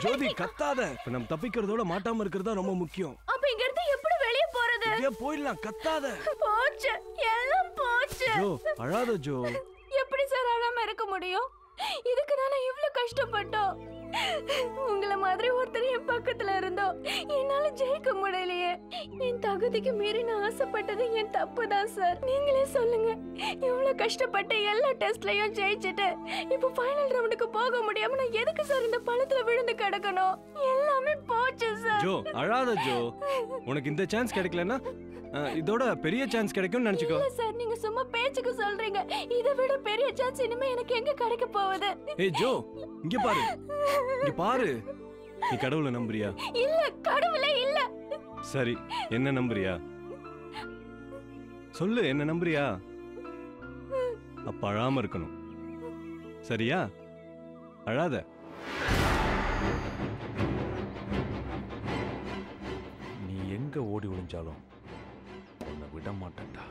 ஜோதி கத்தாத இப்ப நம்ம தப்பிக்கிறதோட மாட்டாம இருக்கிறதா ரொம்ப முக்கியம் அப்ப இங்க இருந்து எப்படி வெளிய போறது இப்படியே போயிடலாம் கத்தாத போச்சு எல்லாம் போச்சு ஜோ அழாத ஜோ எப்படி சார் அழாம இருக்க முடியும் இதுக்கு தானே இவ்ளோ கஷ்டப்பட்டோம் உங்கள மாதிரி ஒருத்தர் என் பக்கத்துல இருந்தோம் என்னால ஜெயிக்க முடியலையே என் தகுதிக்கு மீறி நான் ஆசைப்பட்டது என் தப்பு தான் சார் நீங்களே சொல்லுங்க இவ்ளோ கஷ்டப்பட்டு எல்லா டெஸ்ட்லயும் ஜெயிச்சுட்டு இப்போ ஃபைனல் ரவுண்டுக்கு போக முடியாம நான் எதுக்கு சார் இந்த பழத்துல விழுந்து கிடக்கணும் எல்லாமே போச்சு சார் ஜோ அழாத ஜோ உனக்கு இந்த சான்ஸ் கிடைக்கலன்னா அஹ், இதோட பெரிய சான்ஸ் கிடைக்கும்னு நினைச்சுக்கோ இல்ல சார் நீங்க சும்மா பேச்சுக்கு சொல்றீங்க இதை விட பெரிய சான்ஸ் இனிமே எனக்கு எங்க கிடைக்க போகுது ஏய் ஜோ இங்க பாரு இங்க பாரு நீ கடவுளை நம்புறியா இல்ல கடவுளே இல்ல சரி என்ன நம்புறியா சொல்லு என்ன நம்புறியா அப்ப அழாம இருக்கணும் சரியா அழாத நீ எங்க ஓடி ஒளிஞ்சாலும் உன்னை விட மாட்டேன்டா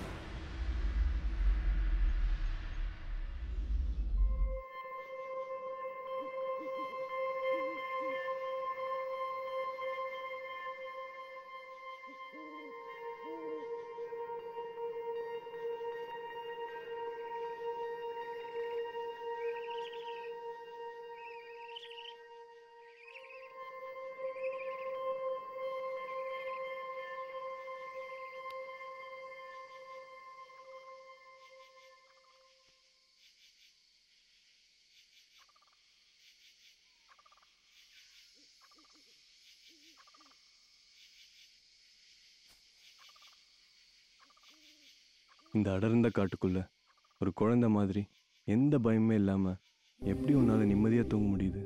இந்த அடர்ந்த காட்டுக்குள்ள ஒரு குழந்தை மாதிரி எந்த பயமே இல்லாம எப்படி உன்னால நிம்மதியா தூங்க முடியுது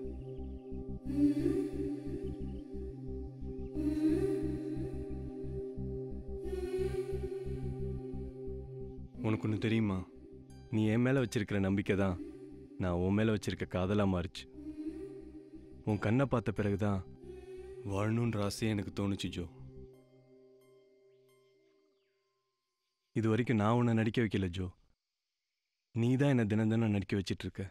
உனக்கு ஒன்று தெரியுமா நீ என் மேல வச்சிருக்கிற நம்பிக்கை தான் நான் உன் மேல வச்சிருக்க காதலா மாறுச்சு உன் கண்ணை பார்த்த பிறகுதான் வாழணுன்ற ஆசையே எனக்கு தோணுச்சு ஜோ இது வரைக்கும் நான் உன்னை நடிக்க வைக்கல ஜோ நீ தான் என்னை தினம் தினம் நடிக்க வச்சிட்டு இருக்க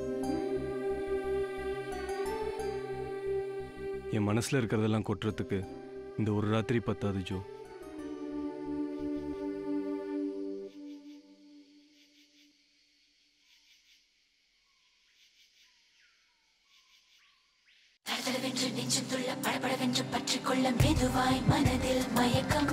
என் மனசுல இருக்கிறதெல்லாம் கொட்டுறதுக்கு இந்த ஒரு ராத்திரி பத்தாது ஜோ தடதடவென்று நெஞ்சத்துள்ள படபடவென்று பற்றிக்கொள்ள மெதுவாய் மனதில் மயக்கம்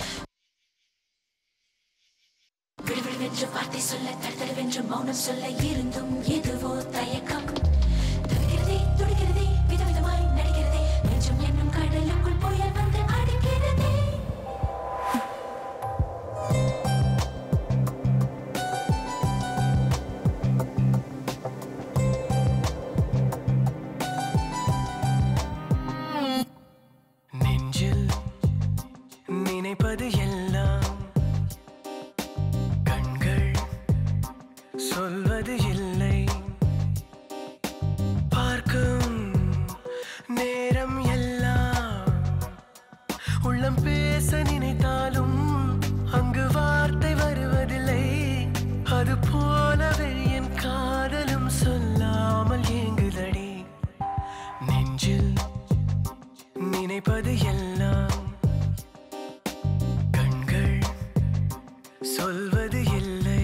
விடுவிடுவென்று வார்த்தை சொல்ல தடதடவென்று மௌனம் சொல்ல இருந்தும் எதுவோ தயக்கம் தவிக்கிறதே துடிக்கிறதே விதவிதமாய் நடிக்கிறதே நெஞ்சம் என்னும் கடலுக்குள் புயல் வந்து அடிக்கிறதே நெஞ்சில் நினைப்பது எல்லாம் கண்கள் சொல்வது இல்லை பார்க்கும் நேரம் எல்லாம் உள்ளம் பேச நினைத்தாலும் அங்கு வார்த்தை வருவதில்லை அது போலவே என் காதலும் சொல்லாமல் ஏங்குதடி நெஞ்சில் நினைப்பது எல்லாம் கண்கள் சொல்வது இல்லை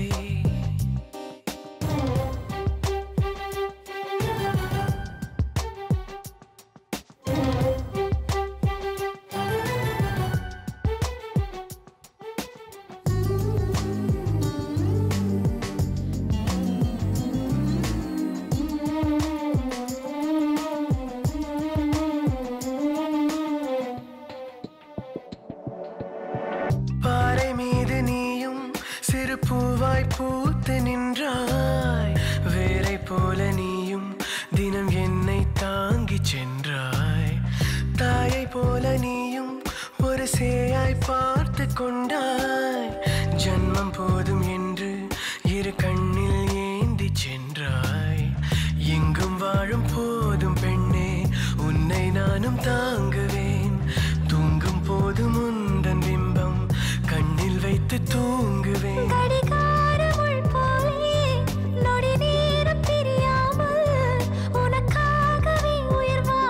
பாறை மீது நீயும் சிறு பூவாய் பூத்து நின்றாய் வேரை போல நீயும் தினம் என்னை தாங்கி சென்றாய் தாயை போல நீயும் ஒரு சேயாய் பார்த்து கொண்டாய் ஜன்மம் போதும் என்று இரு கண்ணில் ஏந்தி சென்றாய் எங்கும் வாழும் போதும் பெண்ணே உன்னை நானும் தாங்குவேன் தூங்கும் போது முந்தன் பிம்பம் கண்ணில் வைத்து தூங்குவேன் கடிகாரமுள் போலே நொடி நேரம் பிரியாமல் உனக்காகவே உயிர்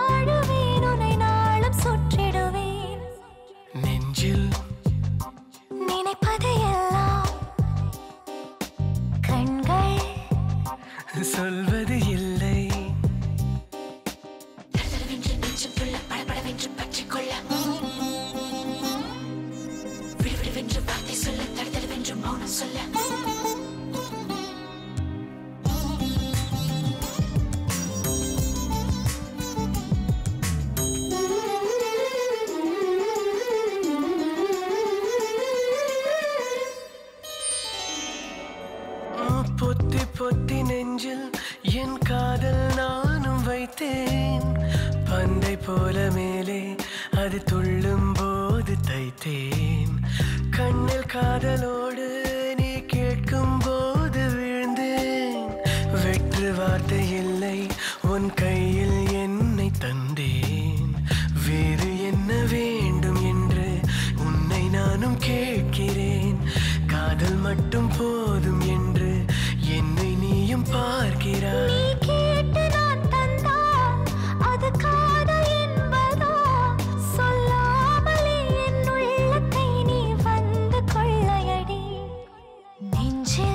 நெஞ்சம் துள்ள படபடவென்று பற்றிக்கொள்ள விடுவிடுவென்று வார்த்தை சொல்ல தடுதடுவென்று மௌனம் சொல்ல பொத்தி பொத்தி நெஞ்சில் என் காதல் நானும் வைத்தேன் பந்தை போல மேலே அது துள்ளும் போது தைத்தேன் கண்ணில் காதலோடு நீ கேட்கும் போது விழுந்தேன் வெற்று வார்த்தை இல்லை உன் கையில் என்னை தந்தேன் வேறு என்ன வேண்டும் என்று உன்னை நானும் கேட்கிறேன் காதல் மட்டும் போதும் என்று என்னை நீயும் பார்க்கிறாய் நீ கேட்டு நான் தந்தால் அது காதல் என்பதோ சொல்லாமலே என் உள்ளத்தை நீ வந்து கொள்ளையடி நெஞ்சில்